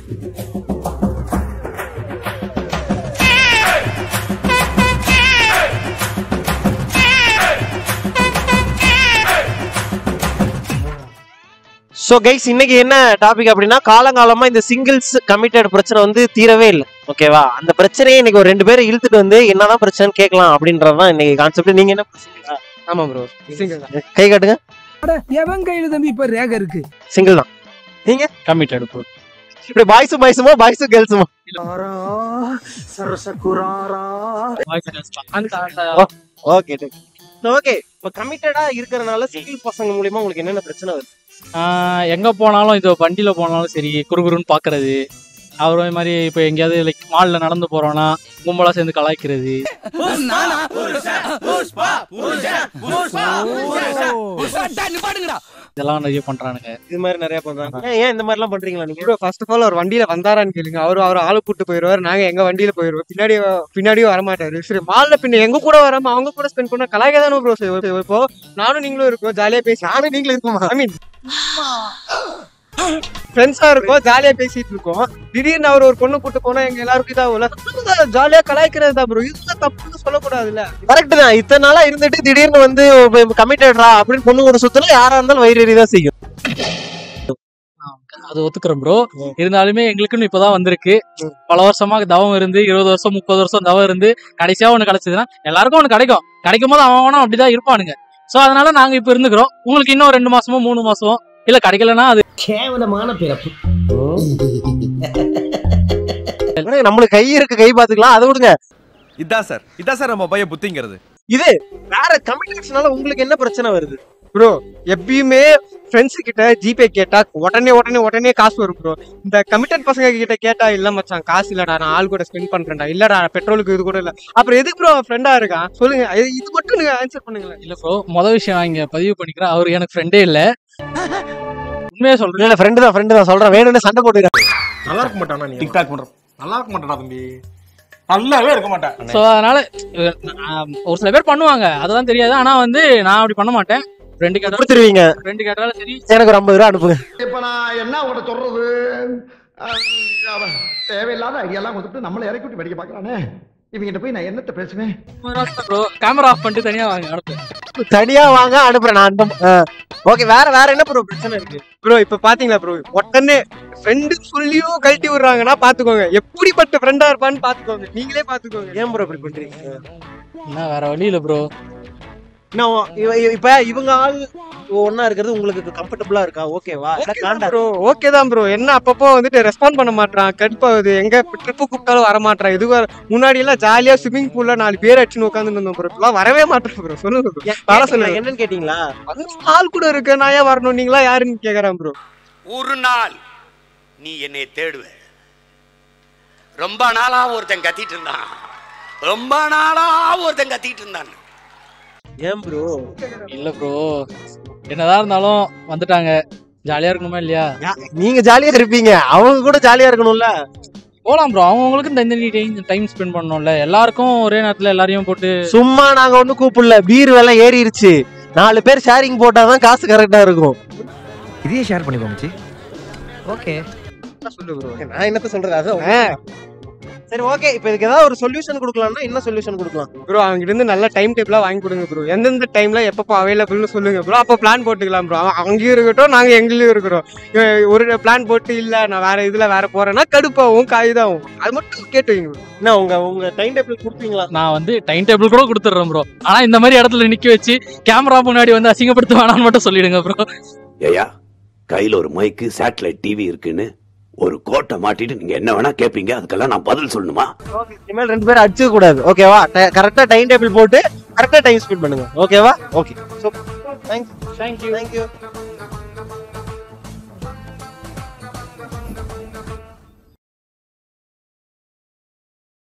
So guys இன்னைக்கு என்ன topic அப்படின்னா காலங்காலமா இந்த சிங்கிள்ஸ் கமிட்டட் பிரச்சனை வந்து தீரவே இல்லை ஓகேவா அந்த பிரச்சனையை இன்னைக்கு ஒரு ரெண்டு பேரை இழுத்துட்டு வந்து என்னதான் பிரச்சனைன்னு கேட்கலாம் அப்படின்றதுதான் இன்னைக்கு கான்செப்ட் நீங்க என்ன single ஆ? ஆமா ப்ரோ சிங்கிள் தான் கை காட்டுங்க எவன் கையில தம்பி இப்ப ரேக இருக்கு சிங்கிள் தான் கமிட்டட் ப்ரோ இப்படி பாய்ஸும் பாய்ஸுமா பாய்ஸும் கேர்ள்ஸுமா ஓகே ஓகே இப்போ கமிட்டடா இருக்கிறதுனால சிங்கிள் பசங்க மூலியமா உங்களுக்கு என்னென்ன பிரச்சனை வருது எங்க போனாலும் இது வண்டியில போனாலும் சரி குறுகுறுன்னு பாக்குறது அவர் இது மாதிரி இப்போ எங்கேயாவது லைக் மால்ல நடந்து போறோம்னா கும்பலா சேர்ந்து கலாய்க்கிறது இதெல்லாம் நிறைய பண்றானுங்க இது மாதிரி நிறைய பண்றாங்க ஏன் ஏன் இந்த மாதிரி எல்லாம் பண்றீங்களா நீங்க ப்ரோ ஃபர்ஸ்ட் ஆஃப் ஆல் அவர் வண்டியில வந்தாரான்னு கேளுங்க அவரு அவர் ஆளு கூட்டு போயிருவாரு நாங்க எங்க வண்டியில போயிருவோம் பின்னாடி பின்னாடியும் வரமாட்டாரு சரி மால்ல பின்ன எங்க கூட வராம அவங்க கூட ஸ்பெண்ட் பண்ண கலாய்க்க தானே ப்ரோ செய்வோம் இப்போ நானும் நீங்களும் இருக்கோம் ஜாலியா பேசி நானும் நீங்களும் இருக்கோம் ஐ மீன் ஃப்ரெண்ட்ஸா இருக்கோம் ஜாலியா பேசிட்டு இருக்கோம் திடீர்னு அவர் ஒரு பொண்ணு கூட்டு போனா எங்க எல்லாருக்கும் இதாகல ஜாலியா கலாய்க்கிறது தான் ப்ரோ இதுதான் தப்புன்னு சொல்லக்கூடாதுல்ல கரெக்ட் தான் இத்தனை நாளா இருந்துட்டு திடீர்னு வந்து கமிட்டடா அப்படின்னு பொண்ணு கூட சுத்தல யாரா இருந்தாலும் வயிறு தான் செய்யும் அது ஒத்துக்கிறோம் ப்ரோ இருந்தாலுமே எங்களுக்குன்னு இப்பதான் வந்திருக்கு பல வருஷமா தவம் இருந்து இருபது வருஷம் முப்பது வருஷம் தவம் இருந்து கடைசியா ஒண்ணு கிடைச்சதுன்னா எல்லாருக்கும் ஒண்ணு கிடைக்கும் கிடைக்கும் போது அவன் அவனும் அப்படிதான் இருப்பானுங்க சோ அதனால நாங்க இப்ப இருந்துக்கிறோம் உங்களுக்கு இன்னும் ரெண்டு மாசமோ மூணு மாசமோ இல்ல கிடைக்கலன்னா அது கேவலமான பிறப்பு ஆனா நம்மளுக்கு கை இருக்கு கை பாத்துக்கலாம் அதை விடுங்க இதான் சார் இதான் சார் நம்ம பையன் புத்திங்கிறது இது வேற கமிட்டட்ஸ்னால உங்களுக்கு என்ன பிரச்சனை வருது ப்ரோ எப்பயுமே ஃப்ரெண்ட்ஸ் கிட்ட ஜிபே கேட்டா உடனே உடனே உடனே காசு வரும் ப்ரோ இந்த கமிட்டட் பசங்க கிட்ட கேட்டா இல்ல மச்சான் காசு இல்லடா நான் ஆள் கூட ஸ்பெண்ட் பண்றேன்டா இல்லடா பெட்ரோலுக்கு இது கூட இல்ல அப்புறம் எதுக்கு ப்ரோ ஃப்ரெண்டா இருக்கான் சொல்லுங்க இது- இது மட்டும் நீங்க ஆன்சர் பண்ணுங்களேன் இல்ல ப்ரோ முத விஷயம் நான் இங்க பதிவு பண்ணிக்கிறேன் அவர் எனக்கு ஃப்ரெண்டே இல்ல உண்மையா சொல்றேன் இல்ல ஃப்ரெண்டு தான் ஃப்ரெண்டு தான் சொல்றேன் வேணும்னு சண்டை போட்டுக்கிறேன் நல்லா இருக்க மாட்டானா நீ டிக்டாக் பண்ற நல்லா இருக்க மாட்டானா தம்பி நல்லாவே இருக்க மாட்டேன் சோ அதனால அஹ், நான் ஒரு சில பேர் பண்ணுவாங்க அதெல்லாம் தெரியாது ஆனா வந்து நான் அப்படி பண்ண மாட்டேன் ஃப்ரெண்டு கேட்டாலும் கொடுத்துருவீங்க ஃப்ரெண்டு கேட்டாலும் சரி எனக்கு ஒரு ஐம்பது ரூபா அனுப்புங்க இப்ப நான் என்ன உங்கள்ட்ட சொல்றது அஹ், அவன் தேவையில்லாத ஐடியாலாம் கொடுத்துட்டு நம்மளை இறக்கி விட்டு படிக்க பாக்குறானே இவங்கிட்ட போய் நான் என்னத்த பேசுவேன் ப்ரோ கேமரா ஆஃப் பண்ணிட்டு தனியா வாங்க அனுப்பு தனியா வாங்க அனுப்புறேன் நான் அனுப்ப ஓகே வேற வேற என்ன ப்ரோ பிரச்சனை இருக்கு ப்ரோ இப்ப பாத்தீங்களா ப்ரோ உடனே ஃப்ரெண்டு சொல்லியும் கழட்டி விடுறாங்கன்னா பாத்துக்கோங்க எப்படிப்பட்ட ஃப்ரெண்டா இருப்பான்னு பாத்துக்கோங்க நீங்களே பாத்துக்கோங்க ஏன் ப்ரோ இப்படி பண்றீங்க என்ன வேற வழி இல்ல ப்ரோ நான் இவ- இவ- இப்ப இவங்க ஆள் ஒன்னா இருக்கிறது உங்களுக்கு கம்ஃபர்டபுளா இருக்கா ஓகேவா காண்டா ப்ரோ ஓகே தான் ப்ரோ என்ன அப்பப்போ வந்துட்டு ரெஸ்பாண்ட் பண்ண மாட்டான் கடுப்பாகுது எங்க ட்ரிப்பு கூப்பிட்டாலும் வர மாட்டான் இது வர- முன்னாடி எல்லாம் ஜாலியா ஸ்விம்மிங் பூல்ல நாலு பேர் அடிச்சுன்னு உட்காந்து இருந்தோம் ப்ரோ இப்பெல்லாம் வரவே மாட்டேன் ப்ரோ சொல்லுங்க ப்ரோ வர சொல்லுங்க என்னன்னு கேட்டீங்களா வந்து ஆள் கூட இருக்கு நான் ஏன் வரணும் நீங்களா யாருன்னு கேக்குறேன் ப்ரோ ஒரு நாள் நீ என்னை தேடுவ ரொம்ப நாளா ஒருத்தன் கத்திட்டு இருந்தான் ரொம்ப நாளா ஒருத்தன் கத்திட்டு இருந்தான் ஏன் ப்ரோ இல்ல ப்ரோ என்னதான் இருந்தாலும் வந்துட்டாங்க ஜாலியா இருக்கணுமா இல்லையா நீங்க ஜாலியா இருப்பீங்க அவங்க கூட ஜாலியா இருக்கணும்ல போலாம் ப்ரோ அவங்கவுங்களுக்கு தனி டைம் ஸ்பெண்ட் பண்ணணும்ல எல்லாருக்கும் ஒரே நேரத்துல எல்லாரையும் போட்டு சும்மா நாங்க ஒண்ணும் கூப்பிடல பீர் விலை ஏறிடுச்சு நாலு பேர் ஷேரிங் போட்டாதான் காசு கரெக்டா இருக்கும் இதையே ஷேர் பண்ணிக்கோ மச்சி ஓகே சொல்லு ப்ரோ நான் என்னத்த சொல்றது அதான் சரி ஓகே இப்போ இதுக்கு ஏதாவது ஒரு சொல்யூஷன் கொடுக்கலாம்னா என்ன சொல்யூஷன் கொடுக்கலாம் ப்ரோ அவங்ககிட்ட இருந்து நல்ல டைம் டேபிளா வாங்கி கொடுங்க ப்ரோ எந்தெந்த டைம்ல எப்பப்போ அவைலபிள்னு சொல்லுங்க ப்ரோ அப்போ பிளான் போட்டுக்கலாம் ப்ரோ அவன் அங்கேயும் இருக்கட்டும் நாங்க எங்கேயும் இருக்கிறோம் இவன் ஒரு பிளான் போட்டு இல்ல நான் வேற இதுல வேற போறேன்னா கடுப்பாகும் காயுதாகும் அது மட்டும் கேட்டு வைங்க bro. என்ன உங்க உங்க டைம் டேபிள் கொடுப்பீங்களா நான் வந்து டைம் டேபிள் கூட கொடுத்துட்றேன் ப்ரோ ஆனா இந்த மாதிரி இடத்துல நிக்க வச்சு கேமரா முன்னாடி வந்து அசிங்கப்படுத்த வேணாம்னு மட்டும் சொல்லிடுங்க ப்ரோ ஏயா கையில ஒரு மைக்கு சேட்டலைட் டிவி இருக்குன்னு ஒரு கோட்டை மாட்டிட்டு நீங்க என்ன வேணா கேப்பீங்க அதுக்கெல்லாம் நான் பதில் சொல்லணுமா இனிமேல் ரெண்டு பேரும் அடிச்சுக்க கூடாது ஓகேவா கரெக்டா டைம் டேபிள் போட்டு கரெக்டா டைம் ஸ்பெண்ட் பண்ணுங்க ஓகேவா okay so thanks thank you thank you